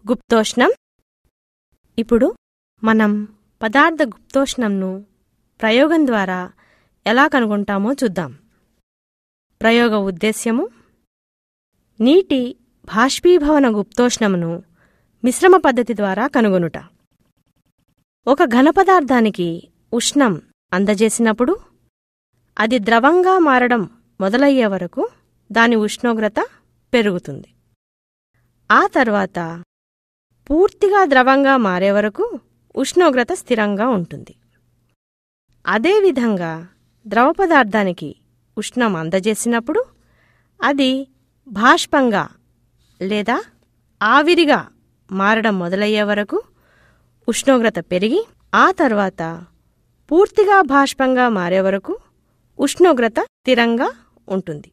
గుప్తోష్ణం ఇప్పుడు మనం పదార్థ గుప్తోష్ణంను ప్రయోగం ద్వారా ఎలా కనుగొంటామో చూద్దాం ప్రయోగ ఉద్దేశ్యము నీటి బాష్పీభవన గుప్తోష్ణమును మిశ్రమ పద్ధతి ద్వారా కనుగొనుట ఒక ఘన పదార్థానికి ఉష్ణం అందజేసినప్పుడు అది ద్రవంగా మారడం మొదలయ్యే వరకు దాని ఉష్ణోగ్రత పెరుగుతుంది ఆ తర్వాత పూర్తిగా ద్రవంగా మారే వరకు ఉష్ణోగ్రత స్థిరంగా ఉంటుంది అదేవిధంగా ద్రవ పదార్థానికి ఉష్ణం అందజేసినప్పుడు అది బాష్పంగా లేదా ఆవిరిగా మారడం మొదలయ్యే వరకు ఉష్ణోగ్రత పెరిగి ఆ తర్వాత పూర్తిగా బాష్పంగా మారే వరకు ఉష్ణోగ్రత స్థిరంగా ఉంటుంది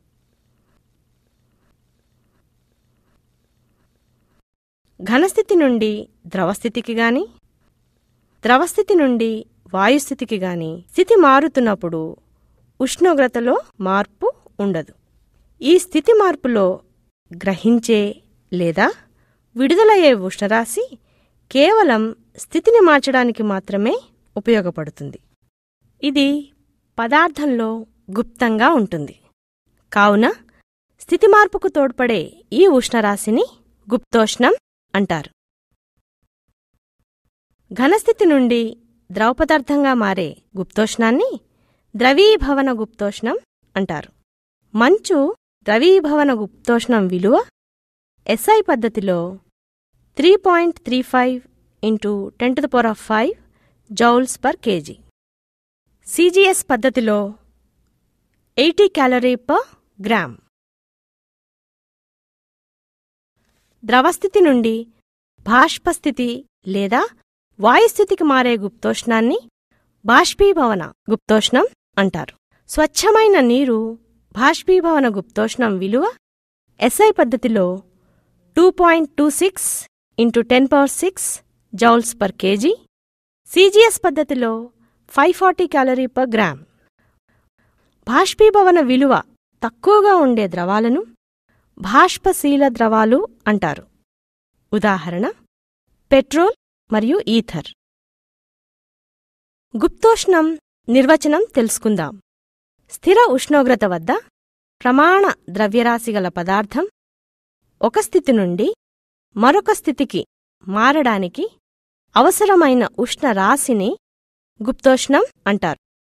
ఘనస్థితి నుండి ద్రవస్థితికి గాని ద్రవస్థితి నుండి వాయుస్థితికి గాని స్థితి మారుతున్నప్పుడు ఉష్ణోగ్రతలో మార్పు ఉండదు ఈ స్థితి మార్పులో గ్రహించే లేదా విడుదలయ్యే ఉష్ణరాశి కేవలం స్థితిని మార్చడానికి మాత్రమే ఉపయోగపడుతుంది ఇది పదార్థంలో గుప్తంగా ఉంటుంది కావున స్థితి మార్పుకు తోడ్పడే ఈ ఉష్ణరాశిని గుప్తోష్ణం అంటారు ఘనస్థితి నుండి ద్రవపదార్థంగా మారే గుప్తోష్ణాన్ని ద్రవీభవన గుప్తోష్ణం అంటారు మంచు ద్రవీభవన గుప్తోష్ణం విలువ ఎస్ఐ పద్ధతిలో three point three five into ten to the power of five joules per KG CGS పద్ధతిలో ఎయిటీ క్యాలరీ పర్ గ్రామ్ ద్రవస్థితి నుండి బాష్పస్థితి లేదా వాయుస్థితికి మారే గుప్తోష్ణాన్ని బాష్పీభవన గుప్తోష్ణం అంటారు స్వచ్ఛమైన నీరు బాష్పీభవన గుప్తోష్ణం విలువ ఎస్ఐ పద్ధతిలో two point two six into ten power six joules per KG CGS పద్ధతిలో five forty calorie per gram బాష్పీభవన విలువ తక్కువగా ఉండే ద్రవాలను బాష్పశీల ద్రవాలు అంటారు ఉదాహరణ పెట్రోల్ మరియు ఈథర్ గుప్తోష్ణం నిర్వచనం తెలుసుకుందాం స్థిర ఉష్ణోగ్రత వద్ద ప్రమాణ ద్రవ్యరాశిగల పదార్థం ఒక స్థితి నుండి మరొక స్థితికి మారడానికి అవసరమైన ఉష్ణ రాశిని గుప్తోష్ణం అంటారు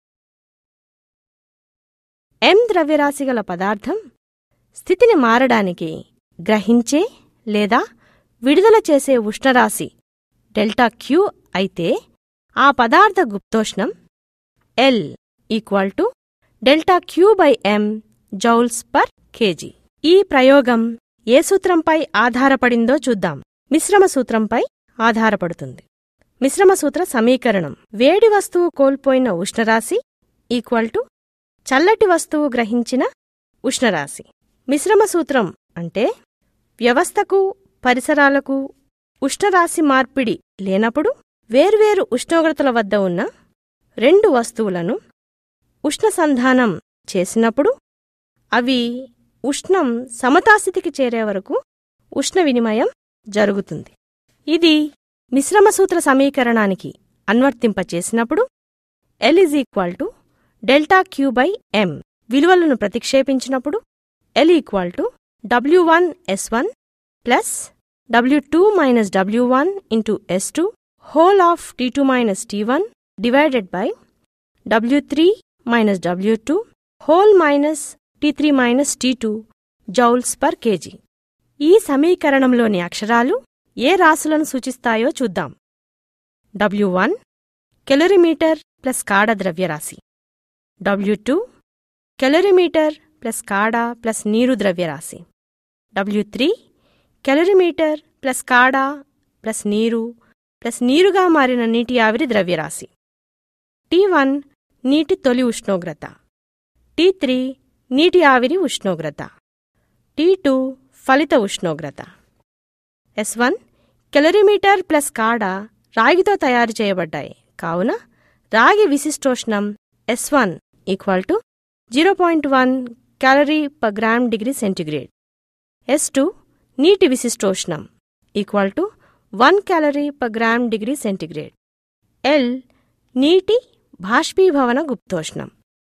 ఎం ద్రవ్యరాశిగల పదార్థం స్థితిని మారడానికి గ్రహించే లేదా విడుదల చేసే ఉష్ణరాశి డెల్టా క్యూ అయితే ఆ పదార్థ గుప్తోష్ణం L equal to delta Q by M joules per KG ఈ ప్రయోగం ఏ సూత్రంపై ఆధారపడిందో చూద్దాం మిశ్రమ సూత్రంపై ఆధారపడుతుంది మిశ్రమ సూత్ర సమీకరణం వేడి వస్తువు కోల్పోయిన ఉష్ణరాశి ఈక్వల్ టు చల్లటి వస్తువు గ్రహించిన ఉష్ణరాశి మిశ్రమ సూత్రం అంటే వ్యవస్థకు పరిసరాలకు ఉష్ణరాశి మార్పిడి లేనప్పుడు వేర్వేరు ఉష్ణోగ్రతల వద్ద ఉన్న రెండు వస్తువులను ఉష్ణసంధానం చేసినప్పుడు అవి ఉష్ణం సమతాస్థితికి చేరే వరకు ఉష్ణ వినిమయం జరుగుతుంది ఇది మిశ్రమ సూత్ర సమీకరణానికి అన్వర్తింపచేసినప్పుడు L is equal to delta Q by M విలువలను ప్రతిక్షేపించినప్పుడు L equal to W one S one plus W two minus W one into S two whole of T two minus T one divided by W three minus W two whole minus T three minus T two joules per KG ఈ సమీకరణంలోని అక్షరాలు ఏ రాశులను సూచిస్తాయో చూద్దాం W one calorimeter plus కాడ ద్రవ్యరాశి W two calorimeter plus కాడ plus నీరు ద్రవ్యరాశి W three calorimeter plus కాడ ప్లస్ నీరు ప్లస్ నీరుగా మారిన నీటి ఆవిరి ద్రవ్యరాశి టీ వన్ నీటి తొలి ఉష్ణోగ్రత టీ త్రీ నీటి ఆవిరి ఉష్ణోగ్రత టీ టూ ఫలిత ఉష్ణోగ్రత ఎస్ వన్ కెలరీమీటర్ ప్లస్ కాడ రాగితో తయారు చేయబడ్డాయి కావున రాగి విశిష్టోష్ణం S one equal to zero point one calorie per gram degree centigrade S two నీటి విశిష్టోష్ణం equal to one calorie per gram degree centigrade L నీటి బాష్పీభవన గుప్తోష్ణం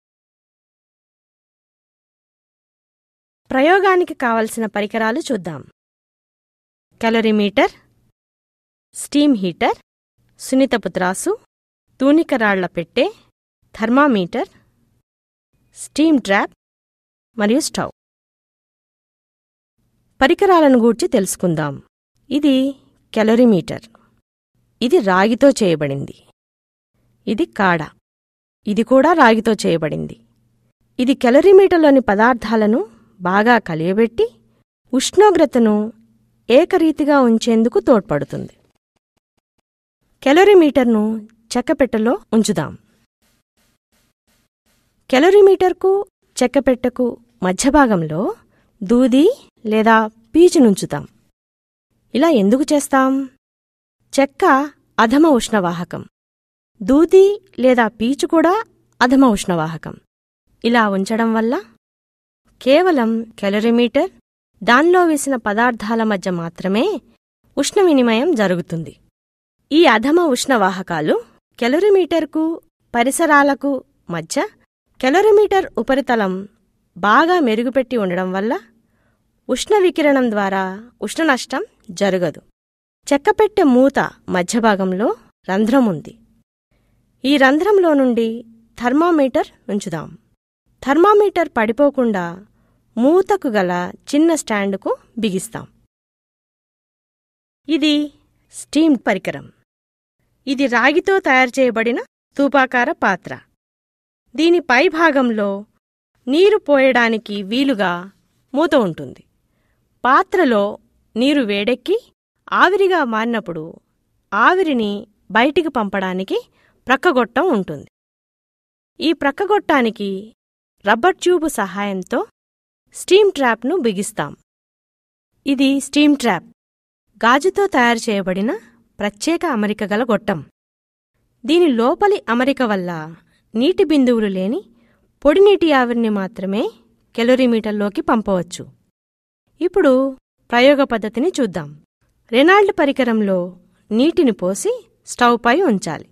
ప్రయోగానికి కావలసిన పరికరాలు చూద్దాం క్యాలరీమీటర్ స్టీమ్ హీటర్ సున్నితపు త్రాసు తూనికరాళ్ల పెట్టె థర్మామీటర్ స్టీమ్ ట్రాప్ మరియు స్టవ్ పరికరాలను గూర్చి తెలుసుకుందాం ఇది కెలరీమీటర్ ఇది రాగితో చేయబడింది ఇది కాడ ఇది కూడా రాగితో చేయబడింది ఇది కెలరీమీటర్లోని పదార్థాలను బాగా కలియబెట్టి ఉష్ణోగ్రతను ఏకరీతిగా ఉంచేందుకు తోడ్పడుతుంది కెలరీమీటర్ను చెక్కపెట్టెలో ఉంచుదాం కెలరీమీటర్కు చెక్కపెట్టెకు మధ్య భాగంలో దూది లేదా పీచునుంచుతాం ఇలా ఎందుకు చేస్తాం చెక్క అధమ ఉష్ణవాహకం దూది లేదా పీచు కూడా అధమ ఉష్ణవాహకం ఇలా ఉంచడం వల్ల కేవలం కెలరీమీటర్ దానిలో వేసిన పదార్థాల మధ్య మాత్రమే ఉష్ణ వినిమయం జరుగుతుంది ఈ అధమ ఉష్ణవాహకాలు కెలరీమీటర్కు పరిసరాలకు మధ్య కెలరీమీటర్ ఉపరితలం బాగా మెరుగుపెట్టి ఉండడం వల్ల ఉష్ణ వికిరణం ద్వారా ఉష్ణ నష్టం జరగదు చెక్కపెట్టె మూత మధ్య భాగంలో రంధ్రం ఉంది ఈ రంధ్రంలో నుండి థర్మామీటర్ ఉంచుదాం థర్మామీటర్ పడిపోకుండా మూతకు గల చిన్న స్టాండుకు బిగిస్తాం ఇది స్టీమ్ పరికరం ఇది రాగితో తయారు చేయబడిన స్తూపాకార పాత్ర దీని పై భాగంలో నీరు పోయడానికి వీలుగా మూత ఉంటుంది పాత్రలో నీరు వేడెక్కి ఆవిరిగా మారినప్పుడు ఆవిరిని బయటికి పంపడానికి ప్రక్కగొట్టం ఉంటుంది ఈ ప్రక్కగొట్టానికి రబ్బర్ ట్యూబు సహాయంతో స్టీమ్ ట్రాప్ను బిగిస్తాం ఇది స్టీమ్ ట్రాప్ గాజుతో తయారు చేయబడిన ప్రత్యేక అమరిక గల గొట్టం దీని లోపలి అమరిక వల్ల నీటి బిందువులు లేని పొడి నీటి ఆవిరిని మాత్రమే కెలోరీమీటర్లోకి పంపవచ్చు ఇప్పుడు ప్రయోగ పద్ధతిని చూద్దాం రెనాల్డ్ పరికరంలో నీటిని పోసి స్టవ్పై ఉంచాలి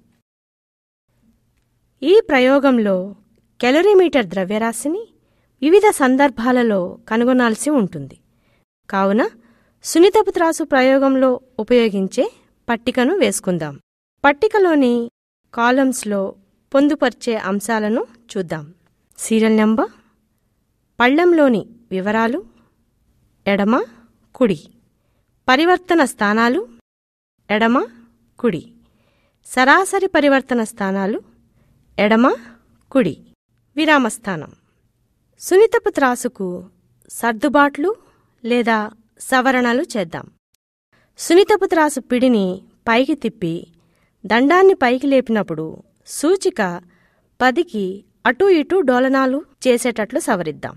ఈ ప్రయోగంలో కెలరీమీటర్ ద్రవ్యరాశిని వివిధ సందర్భాలలో కనుగొనాల్సి ఉంటుంది కావున సున్నితపు త్రాసు ప్రయోగంలో ఉపయోగించే పట్టికను వేసుకుందాం పట్టికలోని కాలమ్స్లో పొందుపర్చే అంశాలను చూద్దాం సీరియల్ నెంబర్ పళ్ళెంలోని వివరాలు ఎడమ కుడి పరివర్తన స్థానాలు ఎడమ కుడి సరాసరి పరివర్తన స్థానాలు ఎడమ కుడి విరామస్థానం సున్నితపు త్రాసుకు సర్దుబాట్లు లేదా సవరణలు చేద్దాం సున్నితపు త్రాసు పిడిని పైకి తిప్పి దండాన్ని పైకి లేపినప్పుడు సూచిక పదికి అటూ ఇటూ డోలనాలు చేసేటట్లు సవరిద్దాం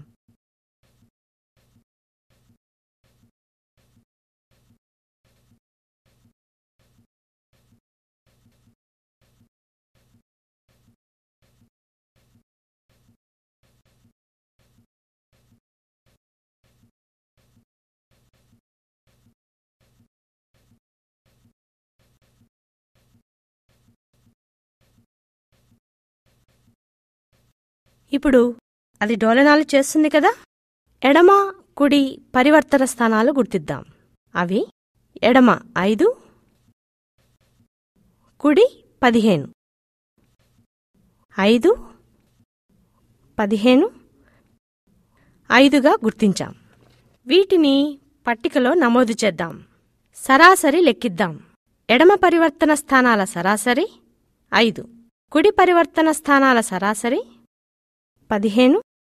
ఇప్పుడు అది డోలనాలు చేస్తుంది కదా ఎడమ కుడి పరివర్తన స్థానాలు గుర్తిద్దాం అవి ఎడమ ఐదు కుడి పదిహేను ఐదు పదిహేను ఐదుగా గుర్తించాం వీటిని పట్టికలో నమోదు చేద్దాం సరాసరి లెక్కిద్దాం ఎడమ పరివర్తన స్థానాల సరాసరి ఐదు కుడి పరివర్తన స్థానాల సరాసరి పదిహేను